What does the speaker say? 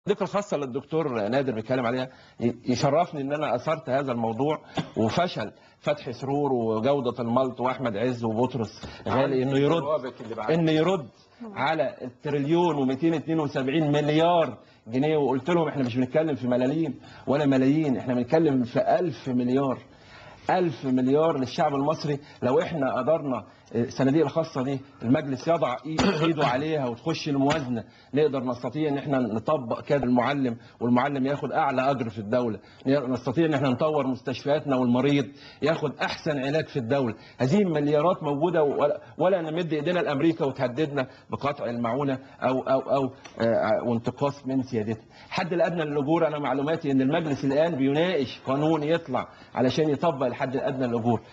الصديقه الخاصه اللي الدكتور نادر بيتكلم عليها ي- يشرفني ان انا اثرت هذا الموضوع وفشل فتحي سرور وجوده الملط واحمد عز وبطرس غالي انه يرد جوابك اللي بعد انه يرد على التريليون و272 مليار جنيه وقلت لهم احنا مش بنتكلم في ملاليم ولا ملايين احنا بنتكلم في ألف مليار ألف مليار للشعب المصري لو احنا قدرنا الصناديق الخاصة دي المجلس يضع إي- ايده عليها وتخش الموازنة نقدر نستطيع ان احنا نطبق كاد المعلم والمعلم ياخد اعلى اجر في الدولة نستطيع ان احنا نطور مستشفياتنا والمريض ياخد احسن علاج في الدولة هذه المليارات موجودة ولا, ولا نمد ايدينا لامريكا وتهددنا بقطع المعونة او او او آه، وانتقاص من سيادتها الحد الادنى للاجور انا معلوماتي ان المجلس الان بيناقش قانون يطلع علشان يطبق الحد الادنى للاجور